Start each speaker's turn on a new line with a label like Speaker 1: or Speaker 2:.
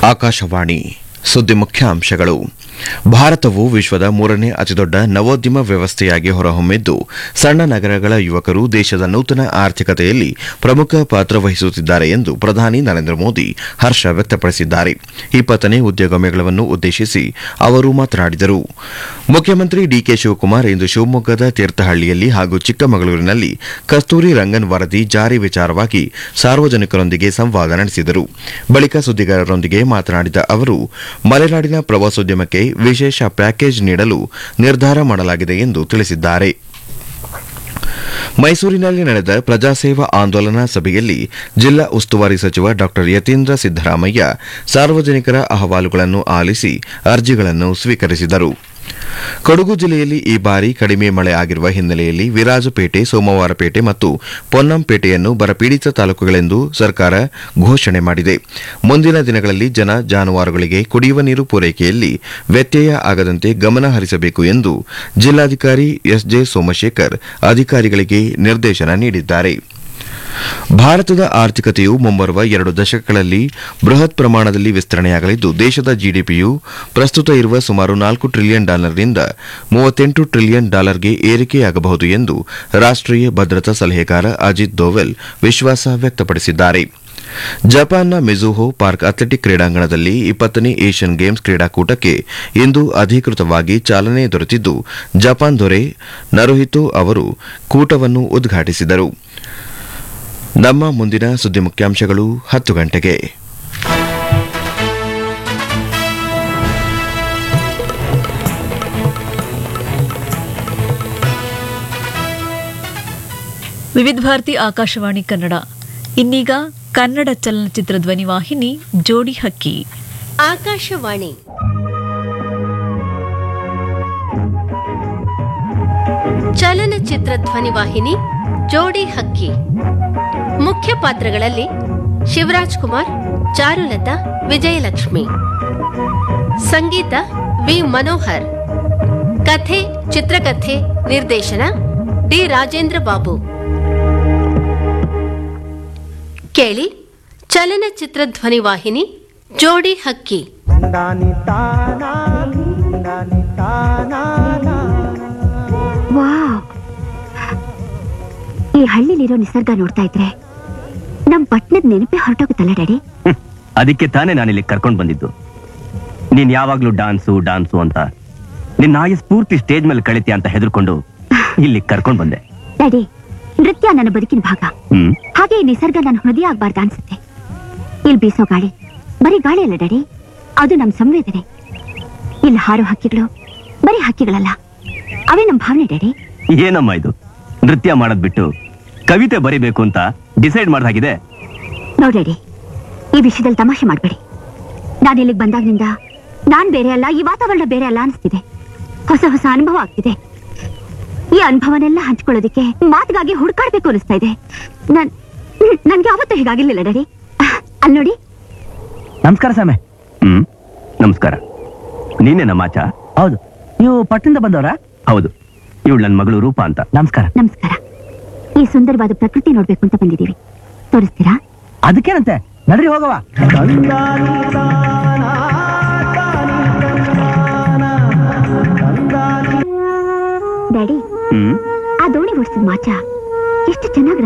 Speaker 1: ಆಕಾಶವಾಣಿ ಸುದ್ದಿ ಮುಖ್ಯಾಂಶಗಳು ಭಾರತವು ವಿಶ್ವದ ಮೂರನೇ ಅತಿದೊಡ್ಡ ನವೋದ್ಯಮ ವ್ಯವಸ್ಥೆಯಾಗಿ ಹೊರಹೊಮ್ಮಿದ್ದು ಸಣ್ಣ ನಗರಗಳ ಯುವಕರು ದೇಶದ ನೂತನ ಆರ್ಥಿಕತೆಯಲ್ಲಿ ಪ್ರಮುಖ ಪಾತ್ರ ವಹಿಸುತ್ತಿದ್ದಾರೆ ಎಂದು ಪ್ರಧಾನಿ ನರೇಂದ್ರ ಮೋದಿ ಹರ್ಷ ವ್ಯಕ್ತಪಡಿಸಿದ್ದಾರೆ ಇಪ್ಪತ್ತನೇ ಉದ್ಯೋಗ ಮೇಳವನ್ನು ಉದ್ದೇಶಿಸಿ ಅವರು ಮಾತನಾಡಿದರು ಮುಖ್ಯಮಂತ್ರಿ ಡಿಕೆ ಶಿವಕುಮಾರ್ ಇಂದು ಶಿವಮೊಗ್ಗದ ತೀರ್ಥಹಳ್ಳಿಯಲ್ಲಿ ಹಾಗೂ ಚಿಕ್ಕಮಗಳೂರಿನಲ್ಲಿ ಕಸ್ತೂರಿ ರಂಗನ್ ವರದಿ ಜಾರಿ ವಿಚಾರವಾಗಿ ಸಾರ್ವಜನಿಕರೊಂದಿಗೆ ಸಂವಾದ ನಡೆಸಿದರು ಬಳಿಕ ಸುದ್ದಿಗಾರರೊಂದಿಗೆ ಮಾತನಾಡಿದ ಅವರು ಮಲೆನಾಡಿನ ಪ್ರವಾಸೋದ್ಯಮಕ್ಕೆ ವಿಶೇಷ ಪ್ಯಾಕೇಜ್ ನೀಡಲು ನಿರ್ಧಾರ ಮಾಡಲಾಗಿದೆ ಎಂದು ತಿಳಿಸಿದ್ದಾರೆ ಮೈಸೂರಿನಲ್ಲಿ ನಡೆದ ಪ್ರಜಾಸೇವಾ ಆಂದೋಲನಾ ಸಭೆಯಲ್ಲಿ ಜಿಲ್ಲಾ ಉಸ್ತುವಾರಿ ಸಚಿವ ಡಾ ಯತೀಂದ್ರ ಸಿದ್ದರಾಮಯ್ಯ ಸಾರ್ವಜನಿಕರ ಅಹವಾಲುಗಳನ್ನು ಆಲಿಸಿ ಅರ್ಜಿಗಳನ್ನು ಸ್ವೀಕರಿಸಿದರು ಕೊಡಗು ಜಿಲ್ಲೆಯಲ್ಲಿ ಈ ಬಾರಿ ಕಡಿಮೆ ಮಳೆ ಆಗಿರುವ ಹಿನ್ನೆಲೆಯಲ್ಲಿ ವಿರಾಜಪೇಟೆ ಸೋಮವಾರಪೇಟೆ ಮತ್ತು ಪೊನ್ನಂಪೇಟೆಯನ್ನು ಬರಪೀಡಿತ ತಾಲೂಕುಗಳೆಂದು ಸರ್ಕಾರ ಘೋಷಣೆ ಮಾಡಿದೆ ಮುಂದಿನ ದಿನಗಳಲ್ಲಿ ಜನ ಜಾನುವಾರುಗಳಿಗೆ ಕುಡಿಯುವ ನೀರು ಪೂರೈಕೆಯಲ್ಲಿ ವ್ಯತ್ಯಯ ಆಗದಂತೆ ಗಮನ ಹರಿಸಬೇಕು ಎಂದು ಜಿಲ್ಲಾಧಿಕಾರಿ ಎಸ್ಜೆ ಸೋಮಶೇಖರ್ ಅಧಿಕಾರಿಗಳಿಗೆ ನಿರ್ದೇಶನ ನೀಡಿದ್ದಾರೆ ಭಾರತದ ಆರ್ಥಿಕತೆಯು ಮುಂಬರುವ ಎರಡು ದಶಕಗಳಲ್ಲಿ ಬೃಹತ್ ಪ್ರಮಾಣದಲ್ಲಿ ವಿಸ್ತರಣೆಯಾಗಲಿದ್ದು ದೇಶದ ಜಿಡಿಪಿಯು ಪ್ರಸ್ತುತ ಇರುವ ಸುಮಾರು ನಾಲ್ಕು ಟ್ರಿಲಿಯನ್ ಡಾಲರ್ನಿಂದ ಮೂವತ್ತೆಂಟು ಟ್ರಿಲಿಯನ್ ಡಾಲರ್ಗೆ ಏರಿಕೆಯಾಗಬಹುದು ಎಂದು ರಾಷ್ಟೀಯ ಭದ್ರತಾ ಸಲಹೆಗಾರ ಅಜಿತ್ ದೋವೆಲ್ ವಿಶ್ವಾಸ ವ್ಯಕ್ತಪಡಿಸಿದ್ದಾರೆ ಜಪಾನ್ನ ಮಿಜುಹೋ ಪಾರ್ಕ್ ಅಥ್ಲೆಟಿಕ್ ಕ್ರೀಡಾಂಗಣದಲ್ಲಿ ಇಪ್ಪತ್ತನೇ ಏಷ್ಯನ್ ಗೇಮ್ಸ್ ಕ್ರೀಡಾಕೂಟಕ್ಕೆ ಇಂದು ಅಧಿಕೃತವಾಗಿ ಚಾಲನೆ ದೊರೆತಿದ್ದು ಜಪಾನ್ ದೊರೆ ನರುಹಿತೋ ಅವರು ಕೂಟವನ್ನು ಉದ್ಘಾಟಿಸಿದರು ನಮ್ಮ ಮುಂದಿನ ಸುದ್ದಿ ಮುಖ್ಯಾಂಶಗಳು ಹತ್ತು ಗಂಟೆಗೆ
Speaker 2: ವಿವಿಧ ಭಾರತಿ ಆಕಾಶವಾಣಿ ಕನ್ನಡ ಇನ್ನೀಗ ಕನ್ನಡ ಚಲನಚಿತ್ರ ಧ್ವನಿವಾಹಿನಿ ಜೋಡಿ ಹಕ್ಕಿ
Speaker 3: ಆಕಾಶವಾಣಿ ಚಲನಚಿತ್ರ ಧ್ವನಿವಾಹಿನಿ ಜೋಡಿ ಹಕ್ಕಿ ಮುಖ್ಯ ಪಾತ್ರಗಳಲ್ಲಿ ಶಿವರಾಜ್ ಕುಮಾರ್ ಚಾರುಲತಾ ವಿಜಯಲಕ್ಷ್ಮಿ ಸಂಗೀತ ವಿ ಮನೋಹರ್ ಕಥೆ ಚಿತ್ರಕಥೆ ನಿರ್ದೇಶನ ಡಿ ರಾಜೇಂದ್ರ ಬಾಬು ಕೇಳಿ ಚಲನಚಿತ್ರ ಧ್ವನಿವಾಹಿನಿ ಜೋಡಿ ಹಕ್ಕಿ
Speaker 4: ವಾವ್ ಈ ಹಳ್ಳಿಲಿರೋ ನಿಸರ್ಗ ನೋಡ್ತಾ ಇದ್ರೆ ನಮ್ ಪಟ್ನದ ನೆನಪೇ ಹೊರಟೋಗುತ್ತಲ್ಲ ಡ್ಯಾಡಿ
Speaker 5: ಹ್ಮ್. ಅದಕ್ಕೆ ತಾನೇ ನಾನಿಲ್ಲಿ ಕರ್ಕೊಂಡ್ ಬಂದಿದ್ದು ನೀನ್ ಯಾವಾಗ್ಲೂ ಡಾನ್ಸು ಡಾನ್ಸು ಅಂತ ನಿನ್ನ ಆಯ ಸ್ಫೂರ್ತಿ ಸ್ಟೇಜ್ ಮೇಲೆ ಕಳಿತೀಯ ಅಂತ ಹೆದರ್ಕೊಂಡು ಇಲ್ಲಿ ಕರ್ಕೊಂಡ್ ಬಂದೆ
Speaker 4: ಡ್ಯಾಡಿ ನೃತ್ಯ ನನ್ನ ಬದುಕಿನ ಭಾಗ
Speaker 5: ಹ್ಮ್
Speaker 4: ಹಾಗೆ ಈ ನಿಸರ್ಗ ನನ್ನ ಹೃದಯ ಆಗ್ಬಾರ್ದ ಅನ್ಸುತ್ತೆ ಇಲ್ಲಿ ಬೀಸೋ ಗಾಳಿ ಬರೀ ಗಾಳಿ ಅಲ್ಲ ಡ್ಯಾಡಿ ಅದು ನಮ್ ಸಂವೇದನೆ ಇಲ್ಲಿ ಹಾರೋ ಹಕ್ಕಿಗಳು ಬರೀ ಹಕ್ಕಿಗಳಲ್ಲ ಅವೇ ನಮ್ ಭಾವನೆ ಡ್ಯಾಡಿ
Speaker 5: ಏನಮ್ಮ ಇದು ನೃತ್ಯ ಮಾಡೋದ್ ಬಿಟ್ಟು ಕವಿತೆ ಬರಿಬೇಕು ಅಂತ ಡಿಸೈಡ್ ಮಾಡ್ದಾಗಿದೆ
Speaker 4: ನೋ ಡ್ಯಾಡಿ ಈ ವಿಷಯದಲ್ಲಿ ತಮಾಷೆ ಮಾಡ್ಬೇಡಿ ನಾನು ಇಲ್ಲಿಗೆ ಬಂದಾಗಿನಿಂದ ನಾನ್ ಬೇರೆ ಅಲ್ಲ ಈ ವಾತಾವರಣ ಬೇರೆ ಅಲ್ಲ ಅನಿಸ್ತಿದೆ ಹೊಸ ಹೊಸ ಅನುಭವ ಆಗ್ತಿದೆ ಈ ಅನುಭವನೆಲ್ಲ ಹಂಚ್ಕೊಳ್ಳೋದಕ್ಕೆ ಮಾತಿಗಾಗಿ ಹುಡುಕಾಡ್ಬೇಕು ಅನಿಸ್ತಾ ಇದೆ ನನ್ ನನ್ಗೆ ಯಾವತ್ತೂ ಹೀಗಾಗಿರ್ಲಿಲ್ಲ ಡ್ಯಾಡಿ ಅಲ್ಲಿ ನೋಡಿ
Speaker 6: ನಮಸ್ಕಾರ ಸ್ವಾಮಿ
Speaker 5: ಹ್ಮ್ ನಮಸ್ಕಾರ ನೀನೇ ನಮ್ಮಾಚ
Speaker 6: ಹೌದು ನೀವು ಪಟ್ಟಣದಿಂದ ಬಂದವರಾ
Speaker 5: ಹೌದು ಇವಳು ನನ್ನ ಮಗಳು ರೂಪ ಅಂತ
Speaker 6: ನಮಸ್ಕಾರ
Speaker 4: ನಮಸ್ಕಾರ ಈ ಸುಂದರವಾದ ಪ್ರಕೃತಿ ನೋಡ್ಬೇಕು ಅಂತ ಬಂದಿದ್ದೀವಿ ತೋರಿಸ್ತೀರಾ
Speaker 6: ಅದಕ್ಕೇನಂತೆ ನಡ್ರಿ ಹೋಗವ
Speaker 4: ಡ್ಯಾಡಿ
Speaker 5: ಹ್ಮ್
Speaker 4: ಆ ದೋಣಿ ಓಡಿಸಿದ ಮಾಚ ಎಷ್ಟು ಚೆನ್ನಾಗಿ